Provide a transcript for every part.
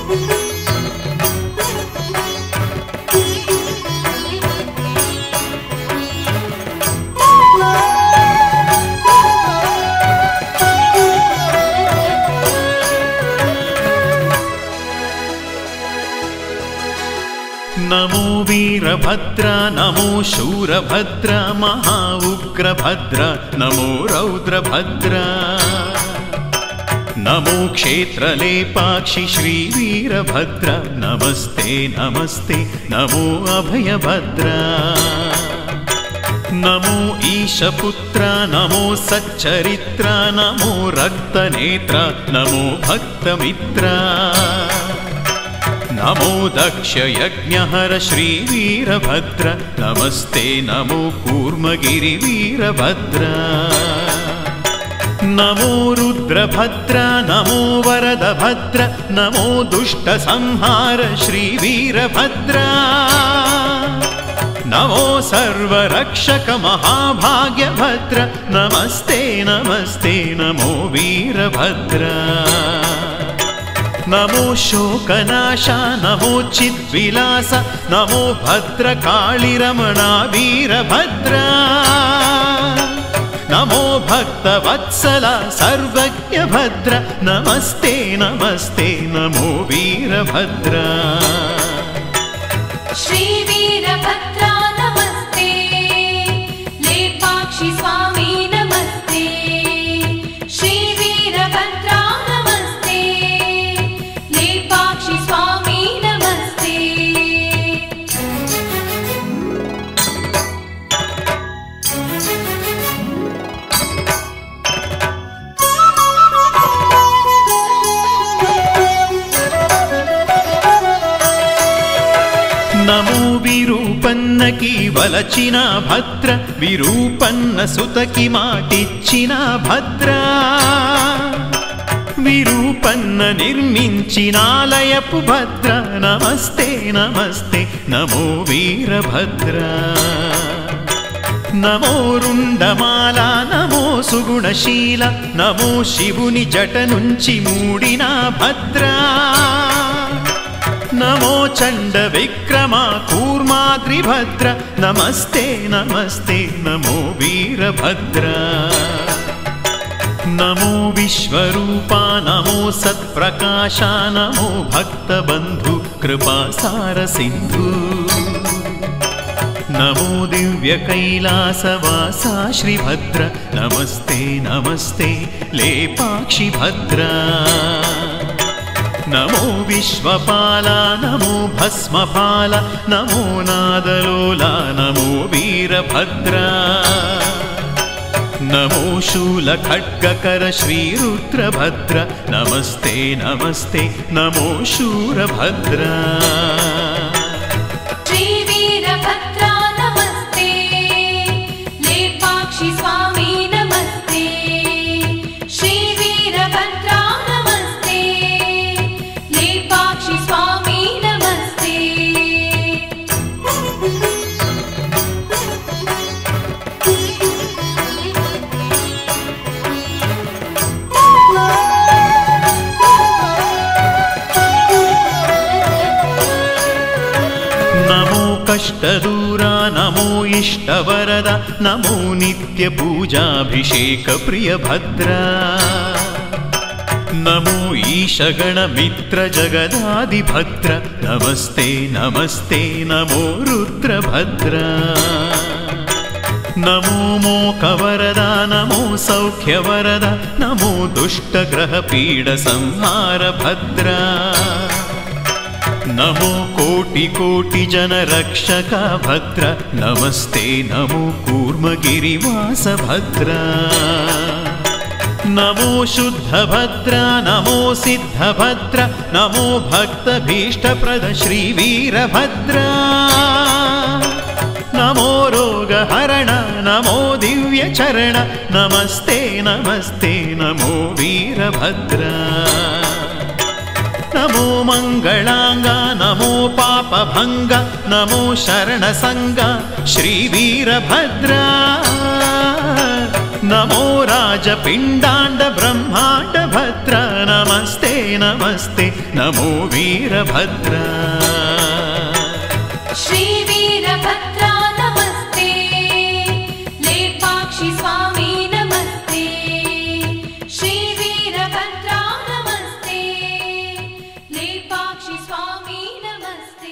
నమో వీరభద్ర నమో శూరభద్ర మహా ఉగ్రభద్ర నమో రౌద్రభద్ర నమో క్షేత్రలేపాక్షి శ్రీ వీరభద్ర నమస్తే నమస్తే నమో అభయభద్ర నమో ఈశపుత్ర నమో సచ్చరిత్ర నమో రక్తనేత్ర నమో భక్తమిత్ర నమో దక్షయజ్ఞహర శ్రీ వీరభద్ర నమస్తే నమో కూర్మగిరి వీరభద్ర నమో రుద్రభద్ర నమో వరదభద్ర నమో దుష్ట సంహార శ్రీ వీరభద్ర నమో సర్వరక్షక మహాభాగ్యభద్ర నమస్తే నమస్తే నమో వీరభద్ర నమో శోకనాశ నమో చిద్విలాస నమో భద్రకాళిరమణ వీరభద్ర నమో భక్తవత్సల సర్వజ్ఞ భద్ర నమస్తే నమస్తే నమో వీరభద్ర श्रीवीरभद्रा नमस्ते लेपाक्षि स्वामी नमस्ते श्रीवीरभद्रा नमस्ते लेपाक्षि स्वामी नमस्ते నమో విరూపన్నకి వలచిన భద్ర విరూపన్న సుతకి మాటిచ్చిన భద్ర విరూపన్న నిర్మించినాలయపు భద్ర నమస్తే నమస్తే నమో వీరభద్ర నమో రుండమాల నమో సుగుణశీల నమో శివుని జట నుంచి మూడిన భద్ర నమో చండ విక్రమ కూర్మాద్రిభద్ర నమస్తే నమస్తే నమో వీరభద్ర నమో విశ్వరూప నమో సత్ప్రకాశ నమో భక్తబంధు కృపాసార సింధు నమో దివ్య కైలాసవాసా శ్రీభద్ర నమస్తే నమస్తే లేపాక్షి భద్ర నమో విశ్వపాల నమో భస్మపాల నమో నాదలోల నమో వీరభద్ర నమో శూల ఖడ్గకర శ్రీరుద్రభద్ర నమస్తే నమస్తే నమో శూరభద్ర श्रीवीरभद्रा नमस्ते लेपाक्षि स्वामी नमस्ते श्रीवीरभद्रा नमस्ते लेपाक्षि स्वामी नमस्ते నమో కష్టదూరా నమో ఇష్టవరద నమో నిత్య పూజాభిషేక ప్రియ భద్ర నమో ఈశగణ మిత్ర జగదాది భద్ర నమస్తే నమస్తే నమో రుద్రభద్ర నమో మోకవరద నమో సౌఖ్యవరద నమో దుష్టగ్రహ పీడ సంహార భద్ర నమో కోటి కోటి జన రక్షక భద్ర నమస్తే నమో కూర్మగిరివాస భద్ర నమో శుద్ధ భద్ర నమో సిద్ధ భద్ర నమో భక్త భీష్టప్రద శ్రీ వీరభద్ర నమో రోగహరణ నమో దివ్య చరణ నమస్తే నమస్తే నమో వీరభద్ర నమో మంగళాంగ నమో పాపభంగ నమో శరణ సంగ శ్రీ వీరభద్ర నమో రాజపిండాండ బ్రహ్మాండ భద్ర నమస్తే నమస్తే నమో వీరభద్ర శ్రీ వీరభద్రా నమస్తే లేపాక్షి స్వామి నమస్తే శ్రీ వీరభద్రా నమస్తే లేపాక్షి స్వామి నమస్తే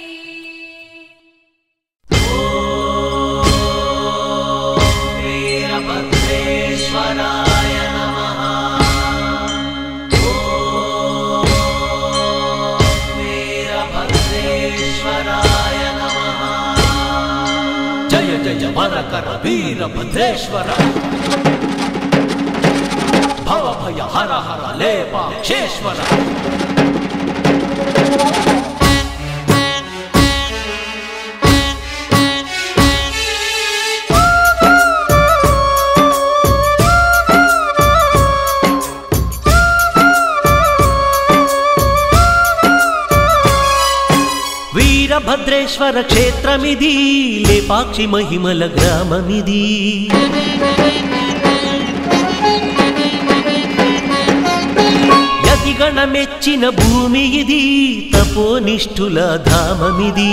జయ జయ వరకర వీర భద్రేశ్వర భవ భయ హర హర లేపాక్షేశ్వర వీరభద్రేశ్వర క్షేత్రమిది లేపాక్షి మహిమల గ్రామమిది యతిగణ మెచ్చిన భూమి ఇది తపోనిష్ఠుల ధామమిది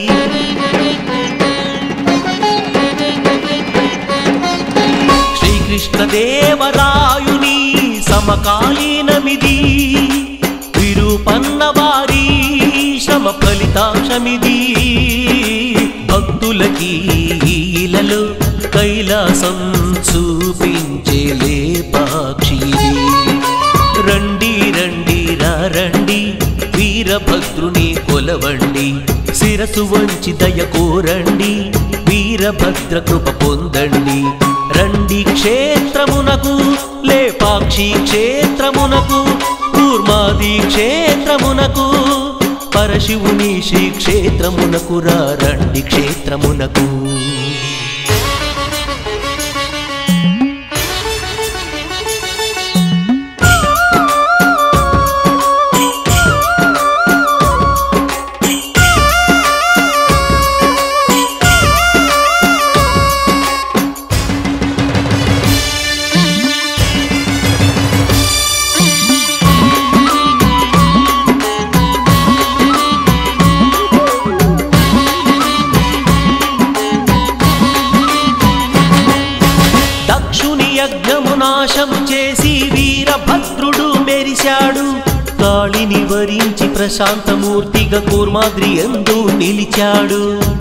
శ్రీకృష్ణదేవరాయుని సమకాలీనమిది విరూపన్న వారి శ్రమ ఫలితాంశమిది భక్తులకి ఇలలో కైలాసం చూపించే లేపాక్షిది రండి రండి రా రండి వీరభద్రుని కొలవండి శిరసు వంచి దయ కోరండి వీరభద్ర కృప పొందండి రండి క్షేత్రమునకు లేపాక్షి క్షేత్రమునకు కూర్మాది క్షేత్రమునకు పరశివుని శ్రీ క్షేత్రమునకు రా రండి క్షేత్రమునకు దక్షుని యజ్ఞము నాశం చేసి వీరభద్రుడు మెరిశాడు కాళిని వరించి ప్రశాంతమూర్తిగా కూర్మాద్రి ఎందు నిలిచాడు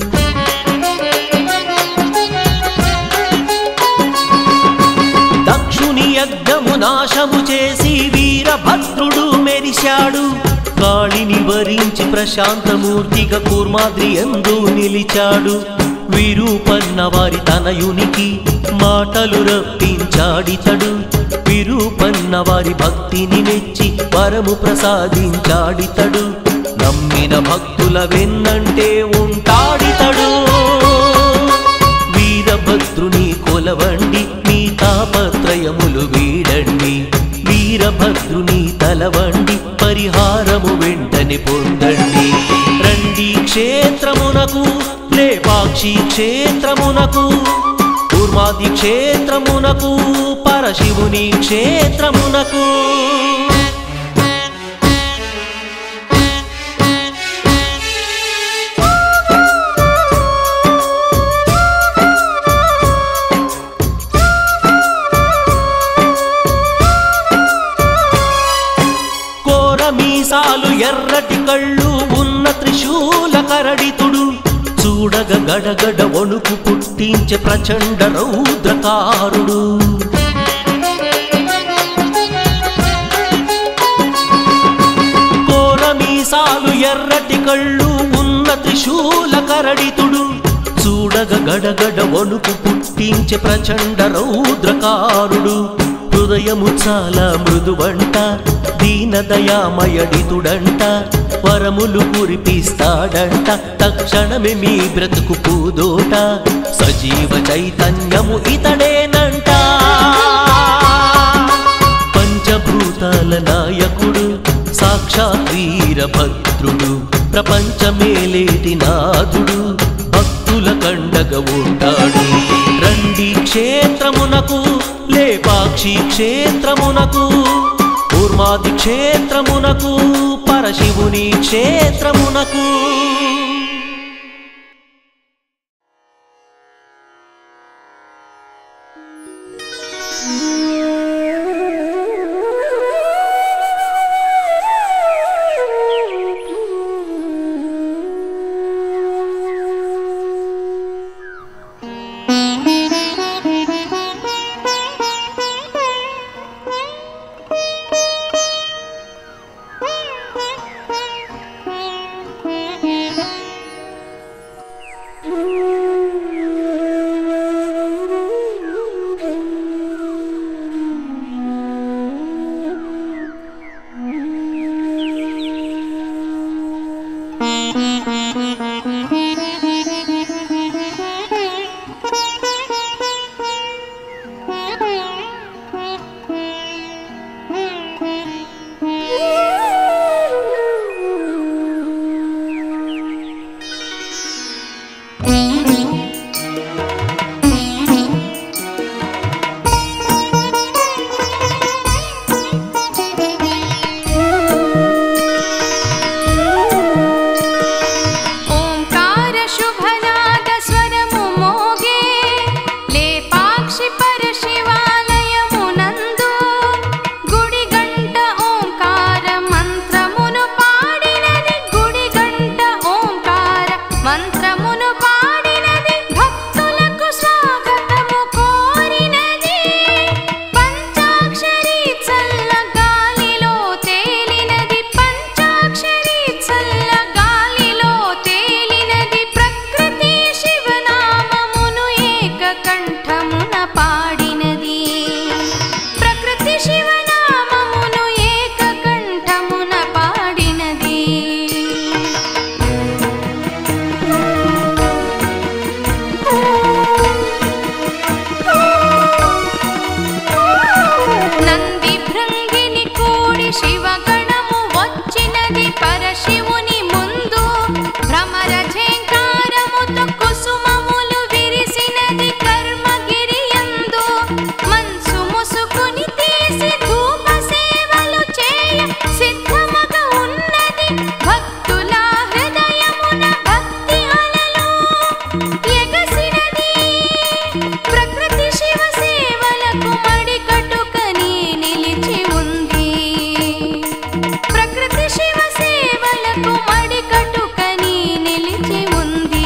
దక్షుని యజ్ఞము నాశము చేసి వీరభద్రుడు మెరిశాడు కాళిని వరించి ప్రశాంతమూర్తిగా కూర్మాద్రి ఎందు నిలిచాడు విరూపన్న వారి తనయునికి మాటలు రప్పించాడితడు విరూపన్న వారి భక్తిని మెచ్చి వరము ప్రసాదించాడితడు నమ్మిన భక్తుల వెన్నంటే ఉంటాడితడు వీరభద్రుని కొలవండి మీ తాపత్రయములు వీడండి వీరభద్రుని తలవండి పరిహారము వెంటనే పొందండి రండి క్షేత్రమునకు లేపాక్షి క్షేత్రమునకు కూర్మాది క్షేత్రమునకు పరశివుని క్షేత్రమునకు కోర మీసాలు ఎర్రటి కళ్ళు ఉన్న త్రిశూల కరడితుడు చూడగ గడగడ వణుకు పుట్టించే ప్రచండ రౌద్రకారుడు కోర మీసాలు ఎర్రటి కళ్ళు ఉన్న త్రిశూల కరడితుడు చూడగ గడగడ వణుకు పుట్టించే ప్రచండ రౌద్రకారుడు హృదయము చాలా మృదువంట దీనదయామయడితుడంట వరములు కురిపిస్తాడంట తక్షణమే మీ బ్రతుకు పూదోట సజీవ చైతన్యము ఇతడేనంట పంచభూతాల నాయకుడు సాక్షాత్ వీరభద్రుడు ప్రపంచమేలేటి నాథుడు భక్తుల కండగ ఉంటాడు రండి క్షేత్రమునకు లేపాక్షి క్షేత్రమునకు కూర్మాది క్షేత్రమునకు పరశివుని క్షేత్రమునకు ఓంకార శుభనాద స్వరము మోగే లేపాక్షి పరశివాలయమునందు గుడి గంట ఓంకార మంత్రమును పాడినది గుడి గంట ఓంకార మంత్రమును పాడినది భక్తులకు స్వాగతము కోరినది పంచాక్షరి చల్ల గాలిలో తేలినది పంచాక్షరి చల్ల గాలిలో తేలినది ప్రకృతి శివనామమును ఏకకంఠమున పాడినది ప్రకృతి శివనామమును ఏకకంఠమున పాడినది నంది భృంగిని కూడి శివగణము వచ్చినది పరశివుని ముందు భ్రమర ఝేంకారముతో కుసుమములు విరిసినది కర్మగిరియందు మనసు ముసుకుని తీసి ధూప సేవలు చేయ సిద్ధమగ ఉన్నది భక్తుల హృదయమున భక్తి అలలు ఎగసినది ప్రకృతి శివ సేవలకు మడికట్టుకని నిలిచి ఉంది ప్రకృతి శివ సేవలకు మడికట్టుకని నిలిచి ఉంది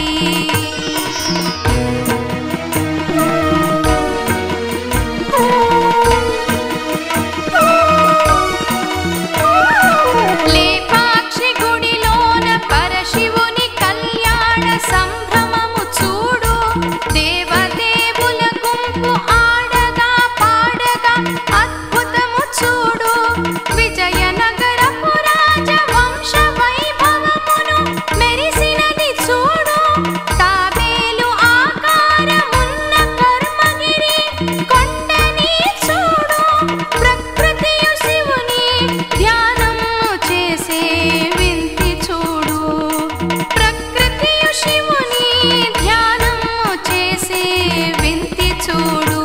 లేపాక్షి గుడిలోన పరశివుని కళ్యాణ సంభ్రమము చూడు దేవదేవుల గుంపు ఆడగా పాడగా అద్భుతము చూడు విజయనగరపు రాజ వంశ వైభవమును మెరిసినది చూడు తాబేలు ఆకారమున్న కర్మగిరి కొండని చూడు ప్రకృతియు శివుని ధ్యానము చేసే వింతి చూడు ప్రకృతియు శివుని ధ్యానము చేసే వింతి చూడు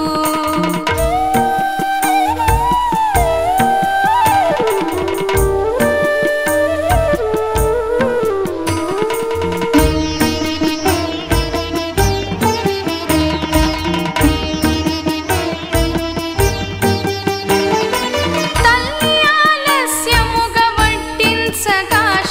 తల్లి ఆలస్యముగా వడ్డించగా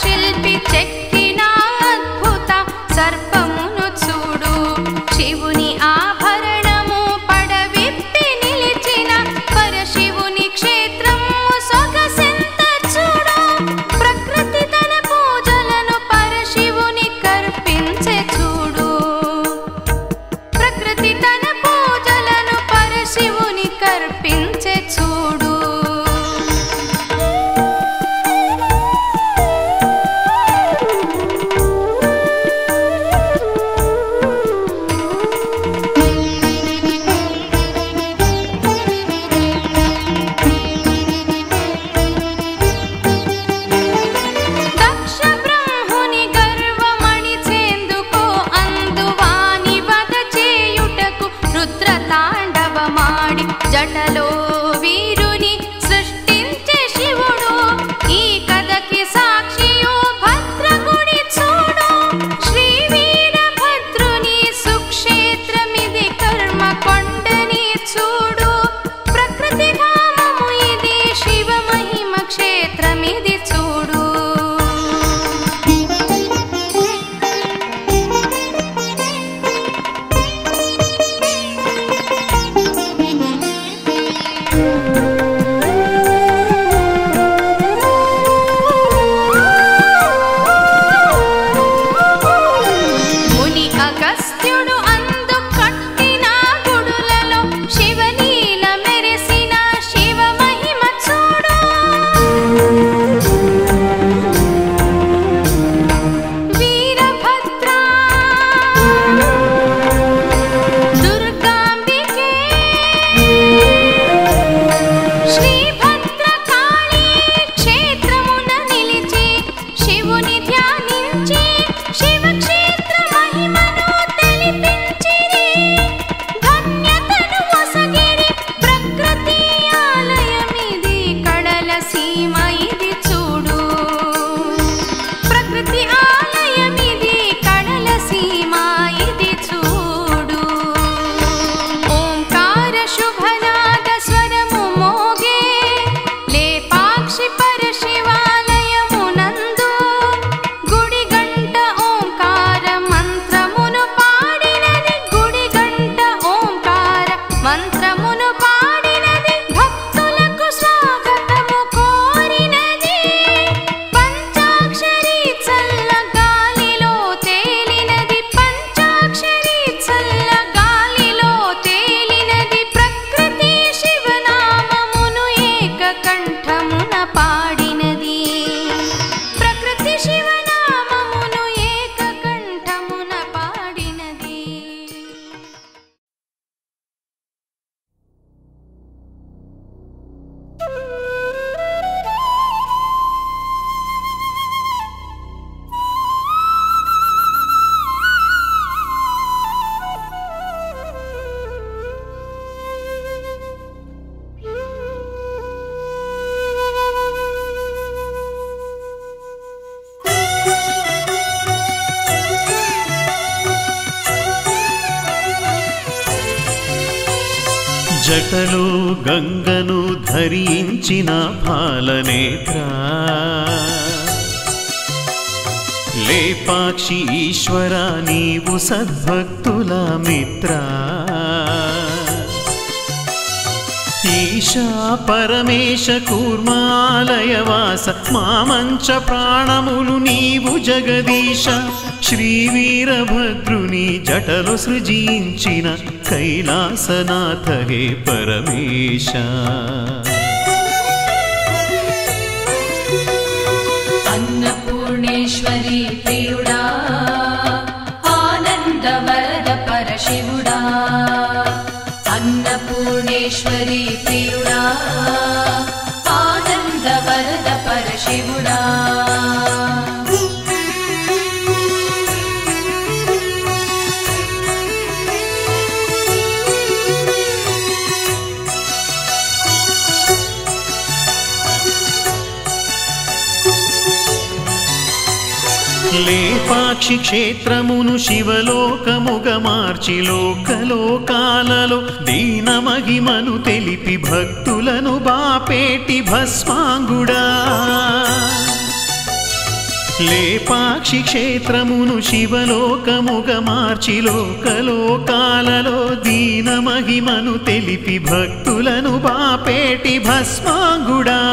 శివక్షేత్ర మహిమను తెలిపించిరి ధన్యతను ఒసగిరి ప్రకృతి ఆలయమిది కడల సీమ ఇది చూడు ప్రకృతి ఆలయమిది కడల సీమ ఇది చూడు ఓంకార శుభనాద స్వరము మోగే లేపాక్షి పరశివాలయమునందు గుడి గంట ఓంకార మంత్రమును పాడినది గుడి గంట ఓంకార మంత్రమును పాడినది భక్తులకు స్వాగతము కోరినది పంచాక్షరి చల్ల గాలిలో తేలినది పంచాక్షరి చల్ల గాలిలో తేలినది ప్రకృతి శివనామమును ఏకకంఠమున పాడినది ప్రకృతి శివనామమును ఏకకంఠమున పాడినది జటలో గంగను ధరించిన పాలనేత్ర లేపాక్షి ఈశ్వర నీవు సద్భక్తుల మిత్ర ఈశా పరమేశ కూర్మాలయవాస మామంచ ప్రాణములు నీవు జగదీశ శ్రీ వీరభద్రుని జటలు సృజించిన కైలాసనాథ హే పరమేశ అన్నపూర్ణేశ్వరి ప్రియుడా ఆనందవరద పరశివుడా అన్నపూర్ణేశ్వరి ప్రియుడా ఆనందవరద పరశివుడా లేపాక్షి క్షేత్రమును శివలోకముగ మార్చి లోకలోకాలలో దీన మహిమను తెలిపి భక్తులను బాపేటి భస్మాంగుడా లేపాక్షి క్షేత్రమును శివలోకముగ మార్చి లోకలోకాలలో దీన మహిమను తెలిపి భక్తులను బాపేటి భస్మాంగుడా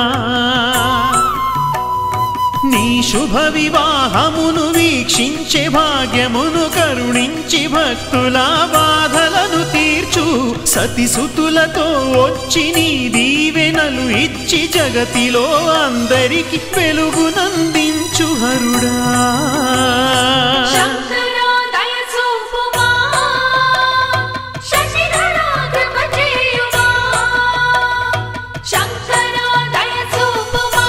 నీ శుభ వివాహమును వీక్షించే భాగ్యమును కరుణించి భక్తుల బాధలను తీర్చు సతిసుతులతో వచ్చి నీ దీవెనలు ఇచ్చి జగతిలో అందరికి వెలుగునందించు హరుడా శంకరా దయ చూపుమా శశిధరా కృప చేయుమా శంకరా దయ చూపుమా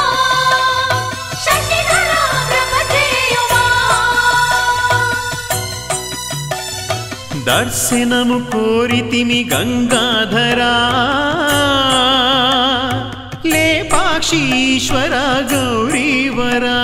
శశిధరా కృప చేయుమా దర్శనము కోరితిమి గంగాధరా లేపాక్షీశ్వర గౌరీవరా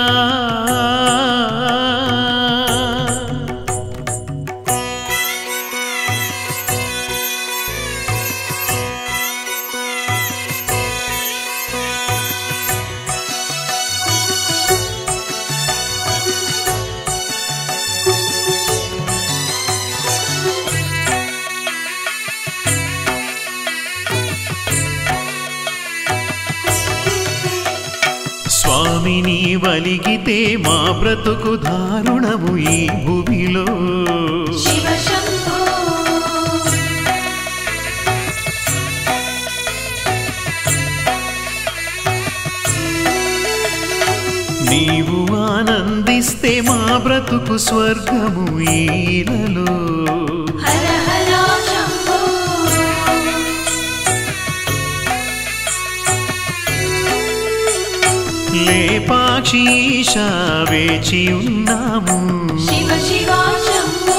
స్వామిని వలిగితే మా బ్రతుకు దారుణము ఈ భూమిలో శివ శంభో నీవు ఆనందిస్తే మా బ్రతుకు స్వర్గము ఈలలో హర హర శంభో లేపాక్షీష వేచి ఉన్నాము శివ శివ శంభో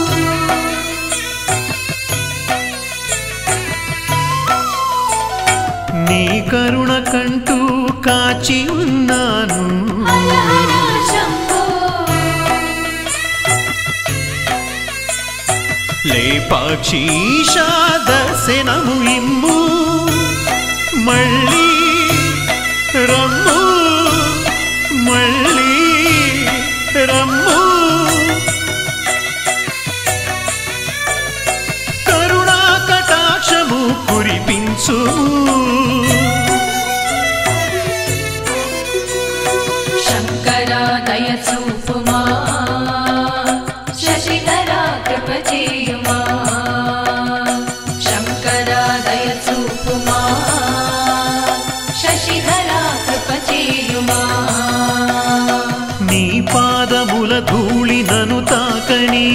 నీ కరుణ కంటూ కాచి ఉన్నాను హర హర శంభో లేపాక్షీష దర్శనము ఇమ్ము మళ్ళీ రమ్ము మళ్ళీ రమ్ము కరుణా కటాక్షము కురిపించు శంకర దయ చూపుమా శశిధర కృప చేయుమా శంకర దయ చూపుమా శశిధర కృప చేయుమా నీ పాదముల ధూళి నను తాకని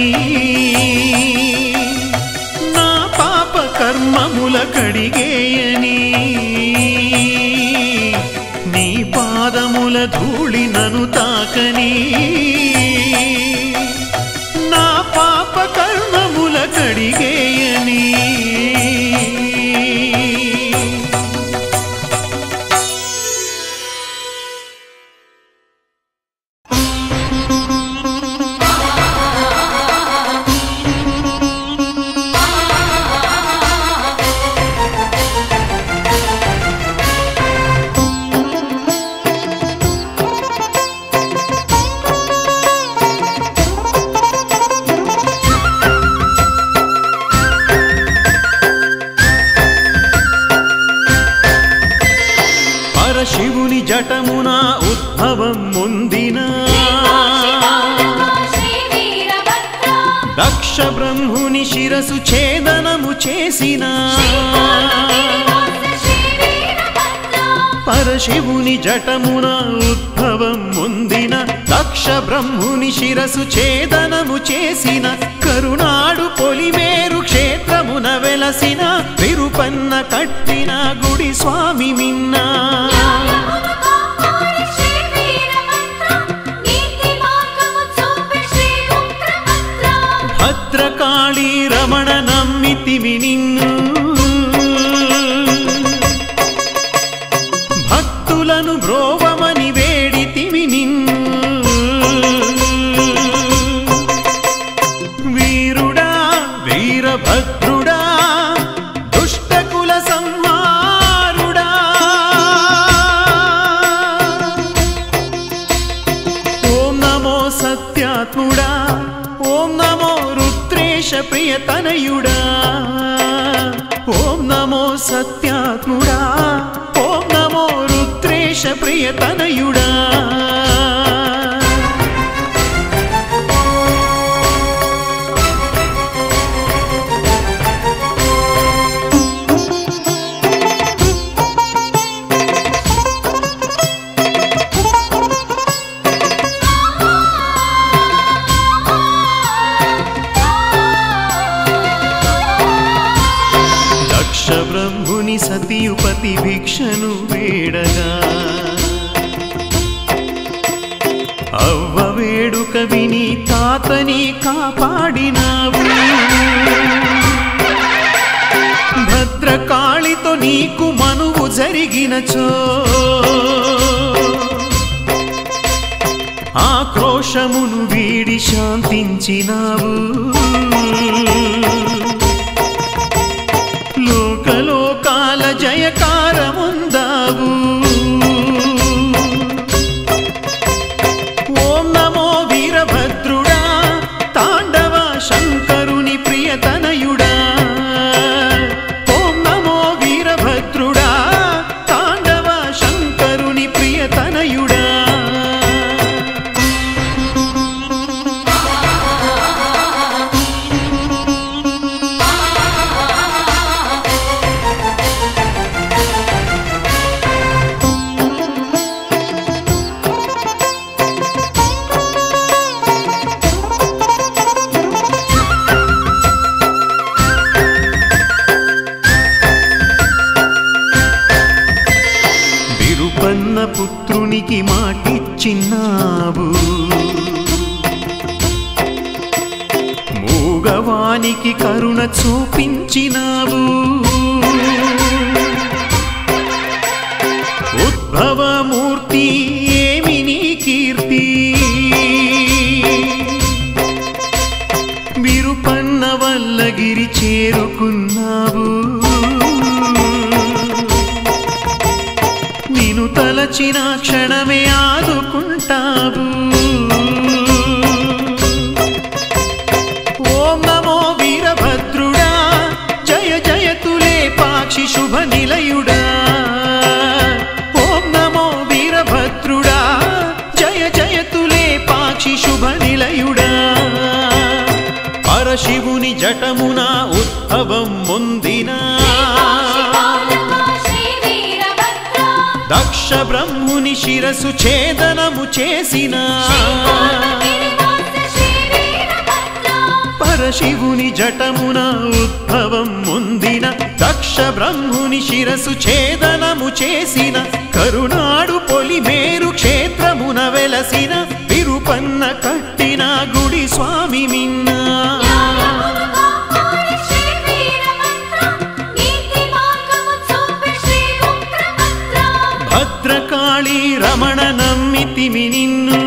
నా పాప కర్మముల కడిగేయని నీ పాదముల ధూళి నను తాకని నా పాప కర్మముల కడిగేయని పరశివుని జటమున ఉద్భవం ముందిన శ్రీ వీరభద్ర దక్ష బ్రహ్ముని శిరసు ఛేదనము చేసిన శ్రీకాళహస్తి శ్రీ వీరభద్ర పరశివుని జటమున ఉద్భవం ముందిన దక్ష బ్రహ్ముని శిరసు ఛేదనము చేసిన కరుణాడు పొలిమేరు క్షేత్రమున వెలసిన విరుపన్న కట్టిన గుడి స్వామి మిన్నా న్యాయమును కాపాడే శ్రీ వీరభద్ర నీతి మార్గము చూపే శ్రీ ఉగ్రభద్ర భద్రకాళీ రమణ నమ్మితిమి నిన్ను భక్తులను బ్రోవమని వేడితిమి నిన్ను వీరుడా వీరభద్రుడా దుష్టకుల సంహారుడా ఓం నమో సత్యాత్ముడా ఓం నమో రుద్రేశ ప్రియతనయుడా ఓం నమో సత్యాత్ముడా ఓం నమో రుద్రేశ ప్రియతనయుడా దక్ష బ్రహ్ముని సతియుపతి భిక్షను వేడగా అవ్వ వేడుక విని తాతని కాపాడినావు భద్రకాళితో నీకు మనువు జరిగినచో ఆక్రోశమును వీడి శాంతించినావు లోకలోకాల జయకారముందావు ఓం నమో వీరభద్రుడా తాండవ శంకరుని ప్రియతనయుడా ఓం నమో వీరభద్రుడా తాండవ శంకరుని ప్రియతనయుడా ఆ లోకానికి కరుణ చూపించినావు ఉద్భవమూర్తి ఏమి నీ కీర్తి విరుపన్న వల్లగిరి చేరుకున్నావు నిను తలచిన క్షణమే ఆదుకుంటావు ఓం నమో వీరభద్రుడా జయ జయతులే పాక్షి శుభ నిలయుడా ఓం నమో వీరభద్రుడా జయ జయతులే పాక్షి శుభ నిలయుడా పరశివుని జటమున ఉద్భవం ముందిన శ్రీ వీరభద్ర దక్ష బ్రహ్ముని శిరసు ఛేదనము చేసిన గిరివాస శ్రీ వీరభద్ర పరశివుని జటమున ఉద్భవం ముందిన దక్ష బ్రహ్ముని శిరసు ఛేదనము చేసిన కరుణాడు పొలిమేరు క్షేత్రమున వెలసిన విరుపన్న కట్టిన గుడి స్వామి మిన్నా న్యాయమును కాపాడే శ్రీ వీరభద్ర నీతి మార్గము చూపే శ్రీ ఉగ్రభద్ర భద్రకాళి రమణ నమ్మితిమి నిన్ను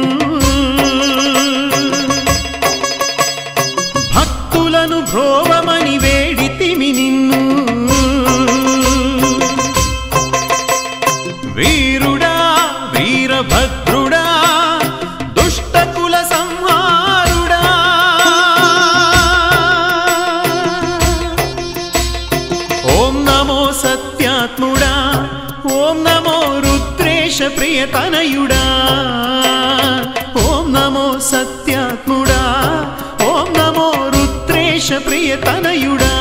భక్తులను భ్రోవమని వేడితిమి నిన్ను వీరుడా వీరభద్రుడా దుష్టకుల సంహారుడా ఓం నమో సత్యాత్ముడా ఓం నమో రుద్రేశ ప్రియతనయుడా ఓం నమో సత్యాత్ముడా ఓం నమో రుద్రేశ ప్రియతనయుడా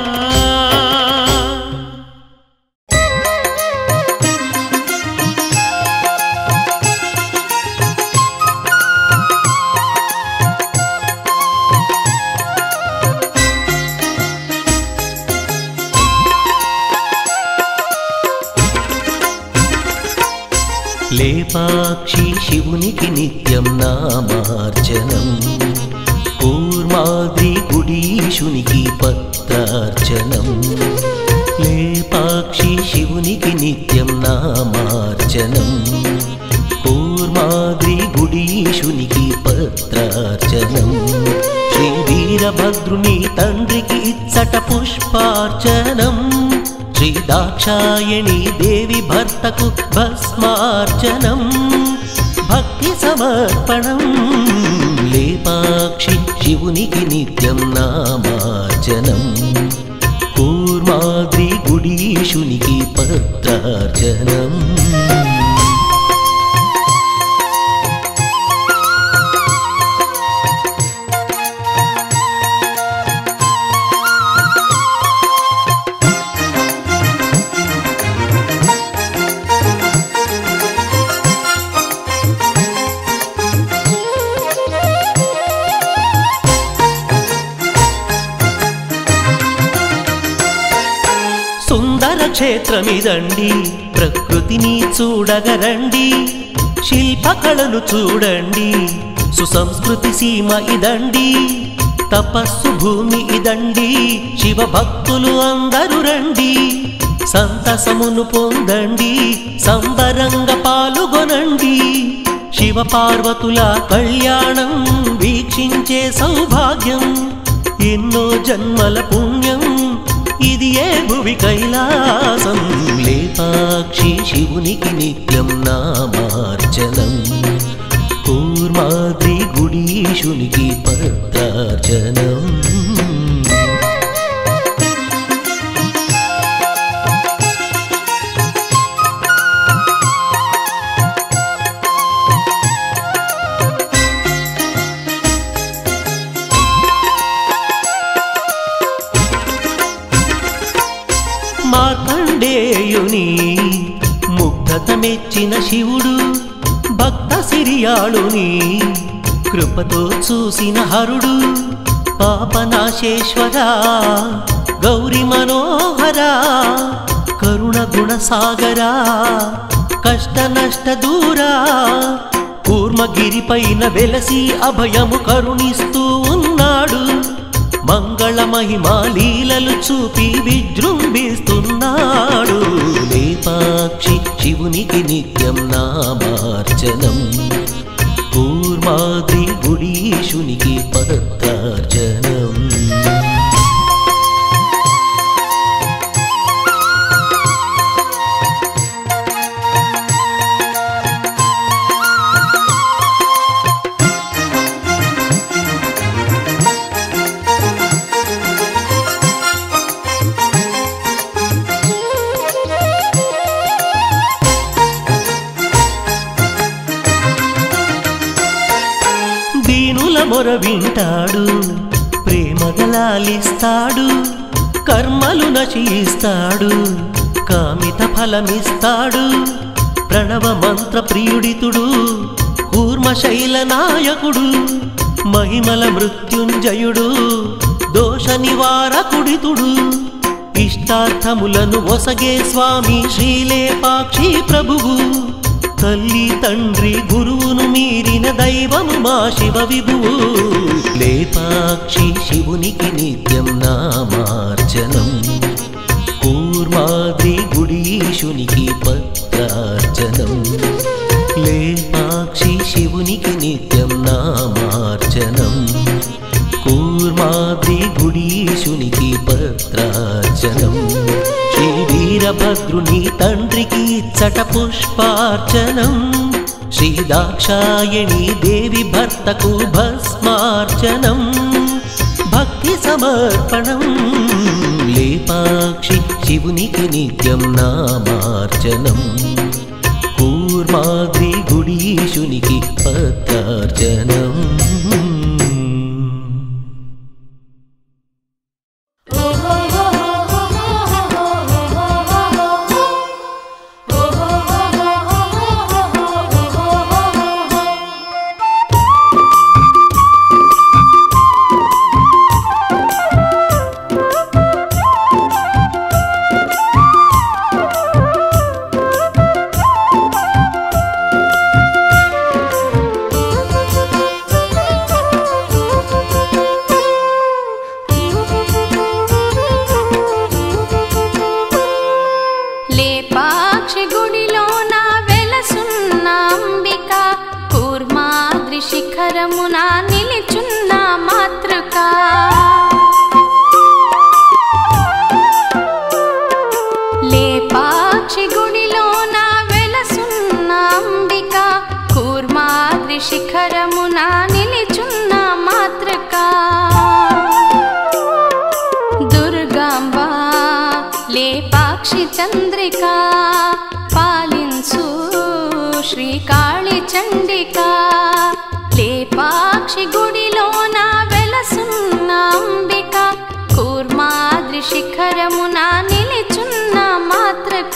లేపాక్షి శివునికి నిత్యం నామార్చనం కూర్మాద్రి గుడీశునికి పత్రార్చనం లేపాక్షి శివునికి నిత్యం నామార్చనం కూర్మాద్రి గుడీశునికి పత్రార్చనం శ్రీ వీరభద్రుని తండ్రికి ఇచ్చట పుష్పార్చనం శ్రీ దాక్షాయణి దేవి భర్తకు భస్మార్చనం భక్తి సమర్పణం లేపాక్షి శివునికి నిత్యం నామార్చనం కూర్మాద్రి గుడీశునికి పత్రార్చనం సుందర క్షేత్రమిదండి ప్రకృతిని చూడగరండి శిల్పకళలు చూడండి సుసంస్కృతి సీమ ఇదండి తపస్సు భూమి ఇదండి శివ భక్తులు అందరూ రండి సంతసమును పొందండి సంబరంగా పాల్గొనండి శివ పార్వతుల కళ్యాణం వీక్షించే సౌభాగ్యం ఎన్నో జన్మల పుణ్యం ఇది ఏ భువి కైలాసం లేపాక్షి శివునికి నిత్యం నామార్చనం కూర్మాద్రి గుడీశునికి పత్రార్చనం మార్కండేయుని ముగ్ధత మెచ్చిన శివుడు భక్త సిరియాళుని కృపతో చూసిన హరుడు పాపనాశేశ్వర గౌరి మనోహర కరుణ గుణ సాగరా కష్ట నష్ట దూరా కూర్మగిరి పైన వెలసి అభయము కరుణిస్తూ ఉన్నాడు మంగళ మహిమా లీలలు చూపి విజృంభిస్తున్నాడు లేపాక్షి శివునికి నిత్యం నామార్చనం కూర్మాద్రి గుడీశునికి పత్రార్చనం దీనుల మొర వింటాడు ప్రేమగలాలిస్తాడు కర్మలు నశిస్తాడు కామిత ఫలమిస్తాడు ప్రణవ మంత్ర ప్రియుడితుడు కూర్మశైల నాయకుడు మహిమల మృత్యుంజయుడు దోష నివారకుడితుడు ఇష్టార్థములను ఒసగే స్వామి శ్రీలేపాక్షి ప్రభువు తల్లి తండ్రి గురువును మీరిన దైవము మా శివ విభువు లేపాక్షి శివునికి నిత్యం నామార్చనం కూర్మాద్రి గుడీశునికి పత్రార్చనం లేపాక్షి శివునికి నిత్యం నామార్చనం కూర్మాద్రి గుడీశునికి పత్రార్చనం శ్రీ వీరభద్రుని తండ్రికి ఇచ్చట పుష్పార్చనం శ్రీ దాక్షాయణి దేవి భర్తకు భస్మార్చనం భక్తి సమర్పణం లేపాక్షి శివునికి నిత్యం నామార్చనం కూర్మాద్రి గుడీశునికి పత్రార్చనం లేపాక్షి గుడిలో నా వెలసున్న అంబిక కూర్మాద్రి శిఖరమున నిలిచున్న మాతృక లేపాక్షి గుడిలో నా వెలసున్న అంబిక కూర్మాద్రి శిఖరమున నిలిచున్న మాతృక దుర్గాంబ లేపాక్షి చంద్రిక పాలించు శ్రీకాళి చండిక లేపాక్షి గుడిలో నా వెలసున్న అంబిక కూర్మాద్రి శిఖరమున నిలిచున్న మాతృక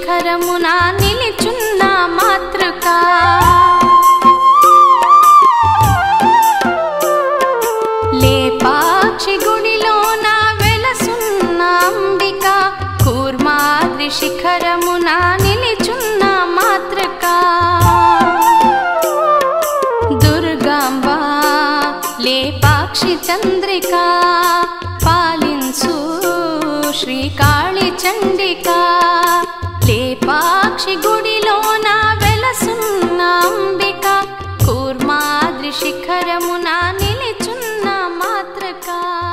శిఖరమున నిలిచున్న మాతృక లేపాక్షి గుడిలోన వెలసున్న అంబిక కూర్మాద్రి శిఖరమున నిలిచున్న మాతృక దుర్గాంబ లేపాక్షి చంద్రిక పాలించు శ్రీకాళి చండిక లేపాక్షి గుడిలోన వెలసున్న అంబిక కూర్మాద్రి శిఖరమున నిలిచున్న మాతృక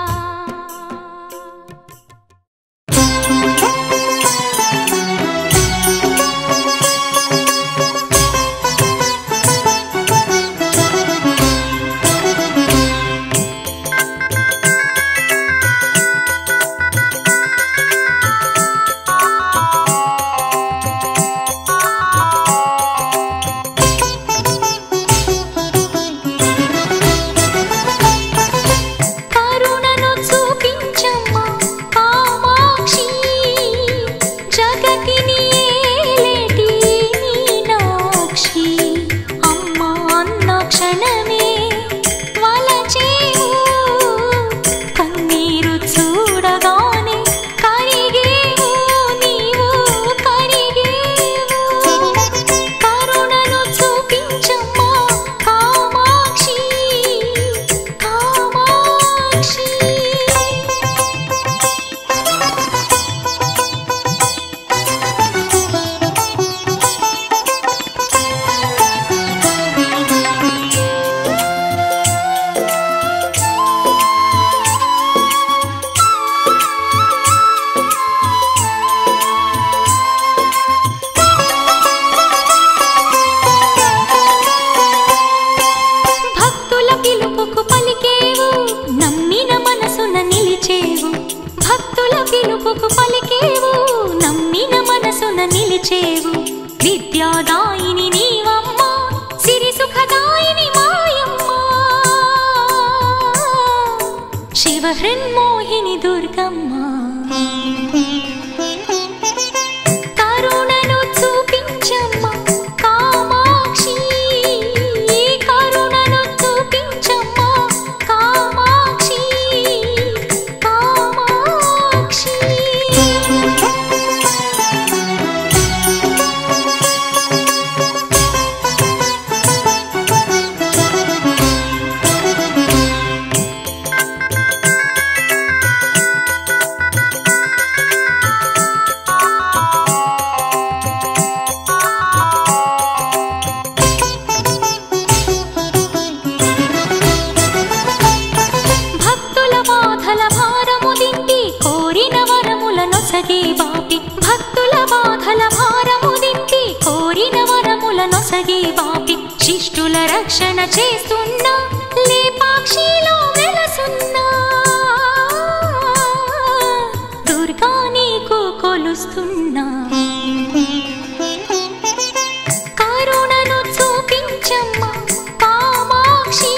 కరుణను చూపించమ్మా కామాక్షి జగతిని ఏలేటి మీనాక్షి అమ్మా అన్న క్షణమే వలచేవు కన్నీరు చూడగానే కరిగేవు నీవు కరిగేవు కరుణను చూపించమ్మా కామాక్షి కామాక్షి భక్తుల పిలుపుకు పలికేవు నమ్మిన మనసున నిలిచేవు భక్తుల పిలుపుకు పలికేవు నమ్మిన మనసున నిలిచేవు విద్యాదాయిని నీవమ్మ సిరి సుఖదాయిని మాయమ్మ శివ హృన్మోహిని దుర్గమ్మ కరుణను చూపించమ్మా కామాక్షి కరుణను చూపించమ్మా కామాక్షి కామాక్షి భక్తుల బాధల భారము దింపి కోరిన వరముల నొసగే బాపి భక్తుల బాధల భారము దింపి కోరిన వరముల నొసగే బాపి శిష్టుల రక్షణ చేస్తున్నా లేపాక్షిలో వెలసున్నా దుర్గా నీకు కొలుస్తున్నా కరుణను చూపించమ్మా కామాక్షి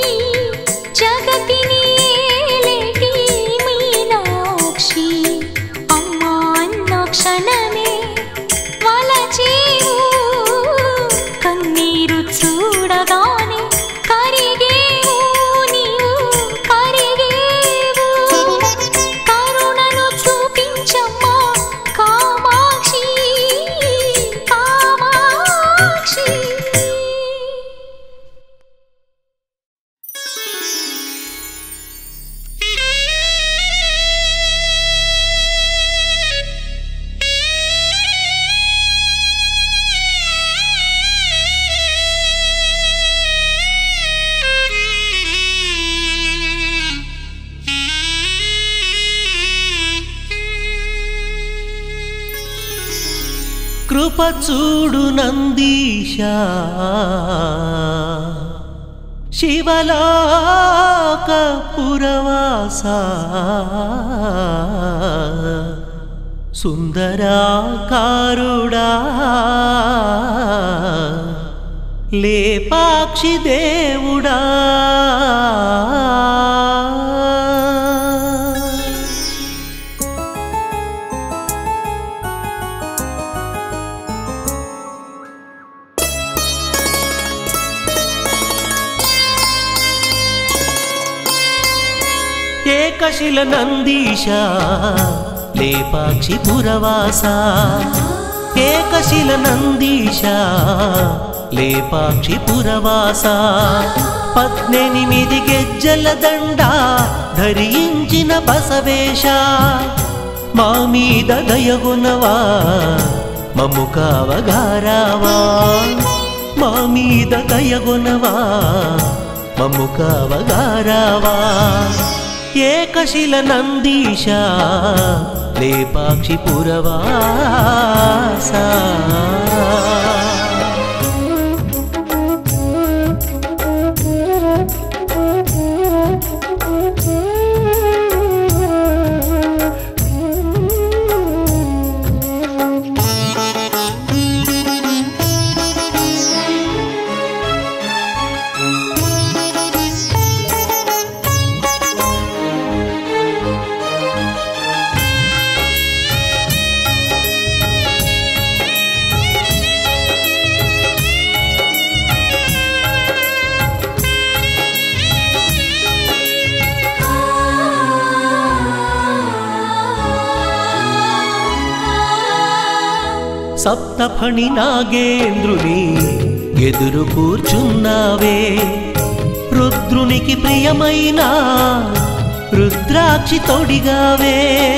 జగతిని ఏలేటి మీనాక్షి అమ్మా అన్న క్షణమే వలచేవు కన్నీరు చూడగానే కరిగేవు నీవు కరిగేవు కరుణను చూపించమ్మా కామాక్షి కామాక్షి కృప చూడు నందీశ శివలోక పురవాస సుందరాకారుడా లేపాక్షి దేవుడా ఏకశిల నందీశ లేపాక్షి పురవాస ఏకశిల నందీశ లేపాక్షి పురవాస పద్నెనిమిది గెజ్జల దండ ధరించిన బసవేశ మా మీద దయగునవా మమ్ము కావగారావా మా మీద దయగునవా మమ్ము కావగారావా ఏకశిల నందీశ లేపాక్షి పురవాస సప్తఫణి నాగేంద్రుని ఎదురు కూర్చున్నావే రుద్రునికి ప్రియమైన రుద్రాక్షి తొడిగావే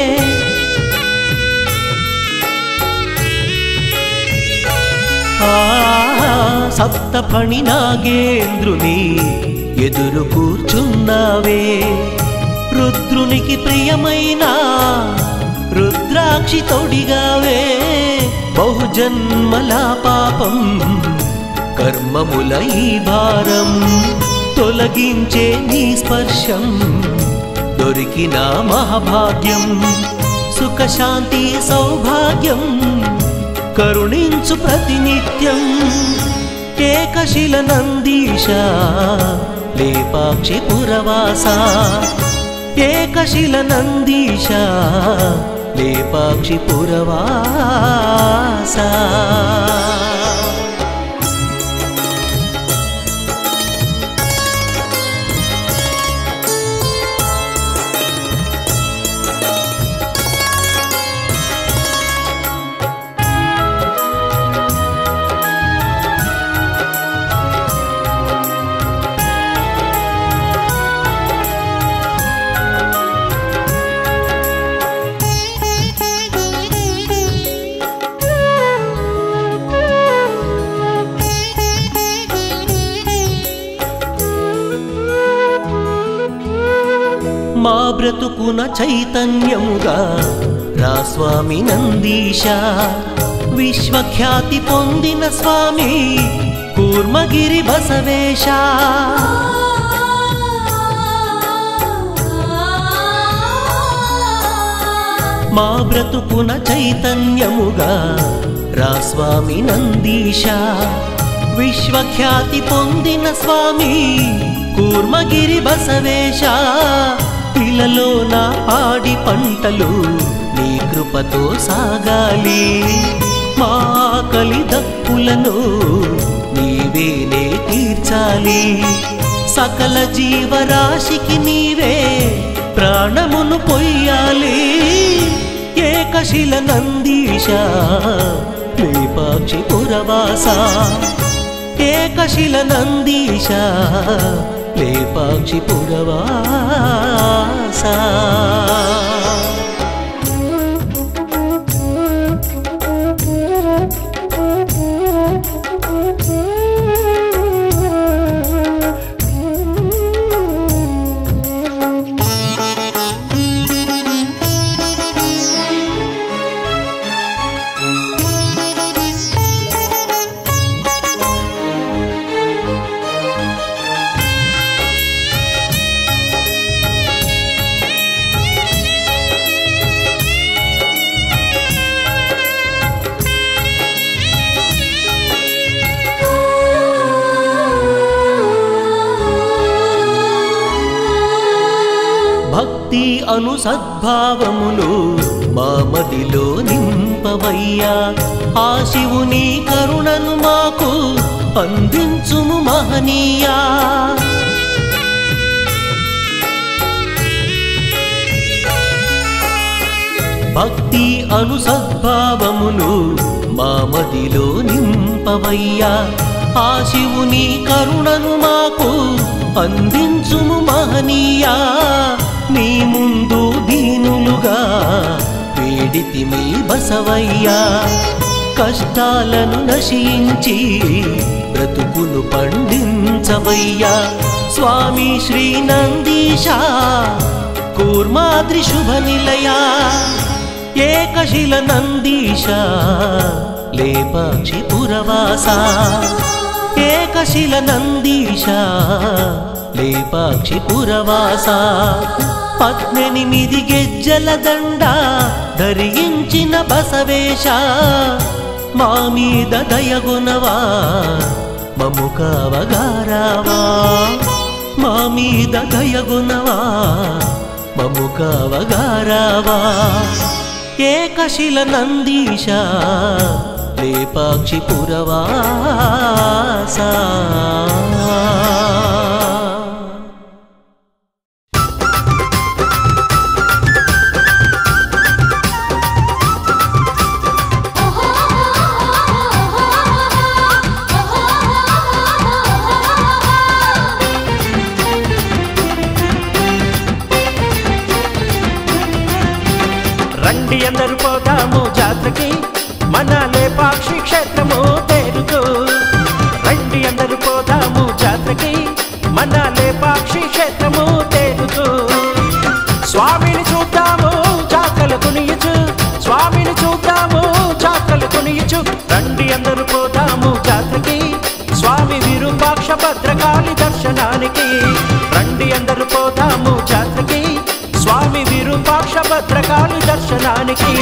ఆ సప్తఫణి నాగేంద్రుని ఎదురు కూర్చున్నావే రుద్రునికి ప్రియమైన రుద్రాక్షి తొడిగావే బహుజన్మల పాపం కర్మముల ఈ భారం తొలగించే నీ స్పర్శం దొరికిన మహాభాగ్యం సుఖశాంతి సౌభాగ్యం కరుణించు ప్రతినిత్యం ఏకశిల నందీశ లేపాక్షి పురవాస ఏకశిల నందీశ లేపాక్షి పురవాస మా బ్రతుకున చైతన్యముగా రా స్వామి నందీశ విశ్వఖ్యాతి పొందిన స్వామి కూర్మగిరి బసవేశ మా బ్రతుకున చైతన్యముగా రా స్వామి నందీశ విశ్వఖ్యాతి పొందిన స్వామి కూర్మగిరి బసవేశ ఇలలో నా పాడి పంటలు నీ కృపతో సాగాలి మా ఆకలి దప్పులను నీవేనే తీర్చాలి సకల జీవరాశికి నీవే ప్రాణమును పొయ్యాలి ఏకశిల నందీశ లేపాక్షి పురవాస ఏకశిల నందీశ లేపాక్షి పురవాస భక్తి అను సద్భావములు మామదిలో నింపవయ్యా ఆ శివుని కరుణను మాకు అందించుము మహనీయా భక్తి అను సద్భావమును మా మదిలో నింపవయ్యా ఆ శివుని కరుణను మాకు అందించుము మహనీయా నీ ముందు దీనులుగా వేడితిమి బసవయ్యా కష్టాలను నశించి బ్రతుకును పండించవయ్యా స్వామి శ్రీ నందీశ కూర్మాద్రి శుభ నిలయా ఏకశిల నందీశ లేపాక్షి పురవాస ఏకశిల నందీశ లేపాక్షి పురవాస పద్మెనిమిది గెజ్జల దండ ధరించిన బసవేశ మా మీద దయగునవా మము కావగారావా మా మీద దయగునవా మము కావగారావా ఏకశిల నందీశ లేపాక్షి పురవాస రండి అందరు పోదాము జాతరకి మన లేపాక్షి క్షేత్రము తేరుకు రండి అందరు పోదాము జాతరకి మన లేపాక్షి క్షేత్రము తేరుకు స్వామిని చూద్దాము జాతరలు కొనియచు స్వామిని చూద్దాము జాతరలు కొనియచు రండి అందరు పోదాము జాతరకి స్వామి విరూపాక్ష భద్రకాళి దర్శనానికి రండి అందరు పోదాము జాతరకి స్వామి విరూపాక్ష భద్రకాళి దర్శనానికి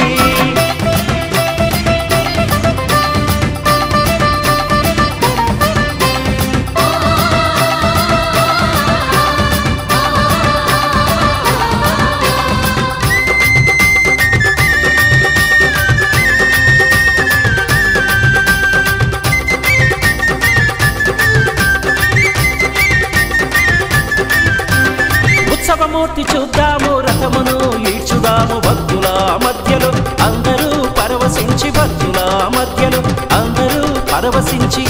ఉత్సవమూర్తి చూద్దాము రథమును ఈడ్చుదాము భక్తుల మధ్యలో అందరూ పరవశించి భక్తుల మధ్యలో అందరూ పరవశించి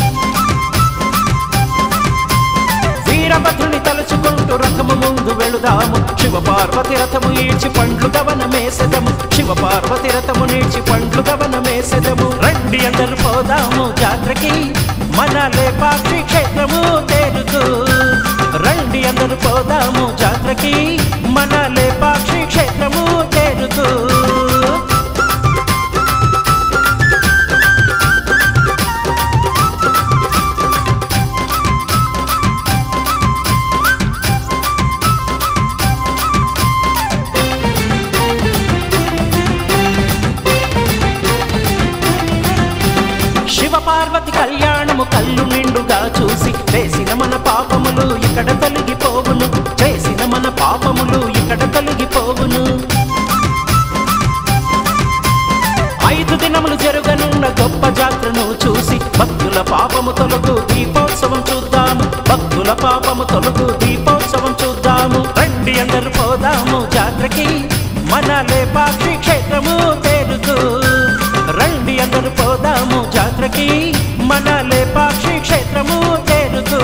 వీరభద్రుని తలుచుకుంటూ రథము ముందు వెళుదాము శివ పార్వతి రథము ఈడ్చి పండ్లు గవనమేసెదము శివ పార్వతి రథము నీడ్చి పండ్లు గవనమేసెదము రండి అందరు పోదాము జాతరకి మన లేపాక్షి క్షేత్రము తేరుతూ రండి అందరు పోదాము జాతరకి మన లేపాక్షి క్షేత్రము తేరుతూ శివ పార్వతి కళ్యాణము కళ్ళు నిండుగా చూసి చేసిన మన పాపములు ఇక్కడ తొలగిపోవును చేసిన మన పాపములు ఇక్కడ తొలగిపోవును ఐదు దినములు జరగనున్న గొప్ప జాత్రను చూసి భక్తుల పాపము తొలగు దీపోత్సవం చూద్దాము భక్తుల పాపము తొలగు దీపోత్సవం చూద్దాము రండి అందరు పోదాము జాత్రకి మన లేపాక్షి క్షేత్రము తేరుతూ రండి అందరు పోదాము జాత్రకి మన లేపాక్షి క్షేత్రము తేరుతూ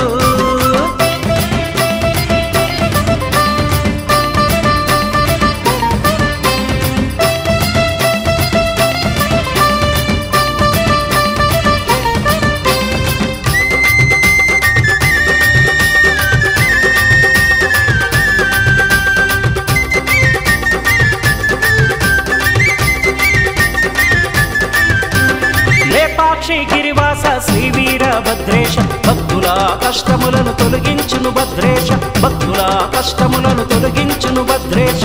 లేపాక్షి గిరివాస శ్రీ వీరభద్రేశ భక్తుల కష్టములను తొలగించును భద్రేశ భక్తుల కష్టములను తొలగించును భద్రేశ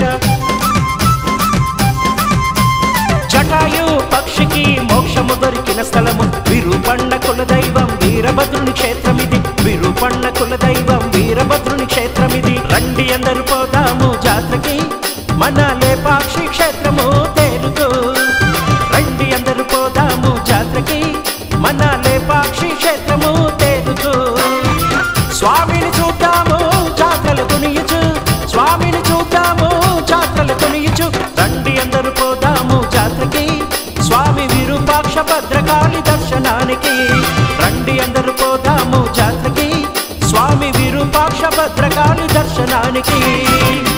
జటాయు పక్షికి మోక్షము దొరికిన స్థలము విరూపಣ್ణ కులదైవం వీరభద్రుని క్షేత్రమిది విరూపಣ್ణ కులదైవం వీరభద్రుని క్షేత్రమిది రండి అందరు పోదాము జాతరకి మన లేపాక్షి క్షేత్రము తేరుతూ రండి అందరు పోదాము జాతరకి మన లేపాక్షి క్షేత్రము తేరుతూ స్వామిని చూద్దాము జాతరలు కొనియచు స్వామిని చూద్దాము జాతరలు కొనియచు రండి అందరు పోదాము భద్రకాళి దర్శనానికి రండి అందరూ పోదాము జాతరకి స్వామి విరూపాక్ష భద్రకాళి దర్శనానికి